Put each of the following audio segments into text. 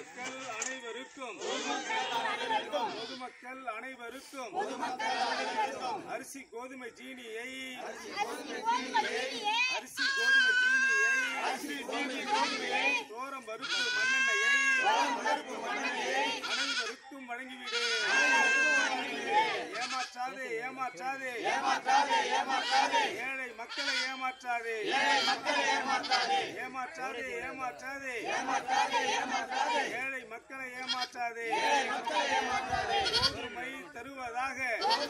பொதுமக்கள் அனைவருக்கும் பொதுமக்கள் அனைவருக்கும் அரிசி கோதுமை ஜீனியை அரிசி கோதுமை ஜீனியை தோரம் பருப்பு மண்ணெண்ணையை அனைவருக்கும் வழங்கிவிடு ஏமாற்றாதே ஏமாற்றாதே ஏழை மக்களை ஏமாற்றாதே ஏமாற்றாதே ஏமாற்றாதே ஏழை மக்களை ஏமாற்றாதே பொறுமை தருவதாக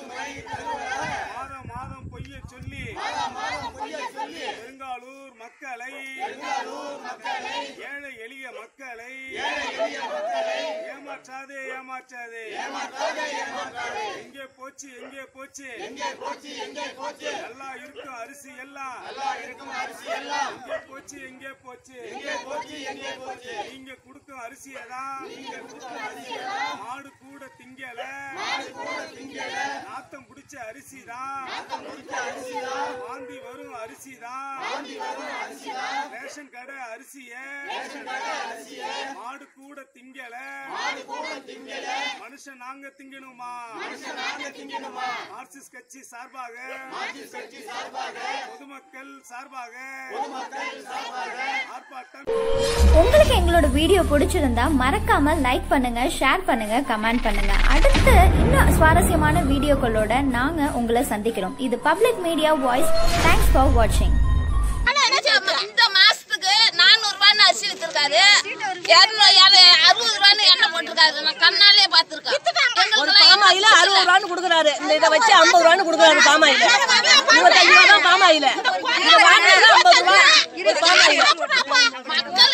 மாதம் மாதம் பொய்ய சொல்லி பெருங்காலூர் மக்களை ஏழை எளிய மக்களை ஏமாற்றாதே ஏமாற்றாதே எங்கே போச்சு எங்கே போச்சு எல்லாம் இருக்கும் அரிசி எல்லாம் எங்கே போச்சு எங்கே போச்சு நீங்க கொடுக்கும் அரிசியை தான் மாடு கூட திங்கல நாத்தம் பிடிச்ச அரிசி தான் வாந்தி வரும் அரிசி தான் ரேஷன் கடை அரிசிய மாடு கூட திங்கல மனுஷன் நாங்க திங்கணுமா மார்க்சிஸ்ட் கட்சி சார்பாக பொதுமக்கள் சார்பாக ஆர்ப்பாட்டம் உங்களுக்கு எங்களோட வீடியோ பிடிச்சிருந்தா மறக்காம லைக் பண்ணுங்க ஷேர் பண்ணுங்க கமெண்ட் பண்ணுங்க அடுத்து இன்னும் சுவாரஸ்யமான வீடியோக்களோட நாங்க உங்களை சந்திக்கிறோம் இது public media voice thanks for வாட்சிங் ஆனா என்ன செய்ய இந்த மாசத்துக்கு நானூறு ரூபான்னு அரிசி வித்திருக்காரு இருநூறு அறுபது ரூபான்னு எண்ணெய் போட்டிருக்காரு நான் கண்ணாலே பாத்துருக்கேன் ஒரு பாமாயில அறுபது ரூபான்னு கொடுக்குறாரு இந்த இதை வச்சு ஐம்பது ரூபான்னு கொடுக்குறாரு பாமாயில இருபத்தஞ்சு ரூபா தான் பாமாயில இதை வாங்கினது ஐம்பது ரூபா ஒரு பாமாயில மக்கள்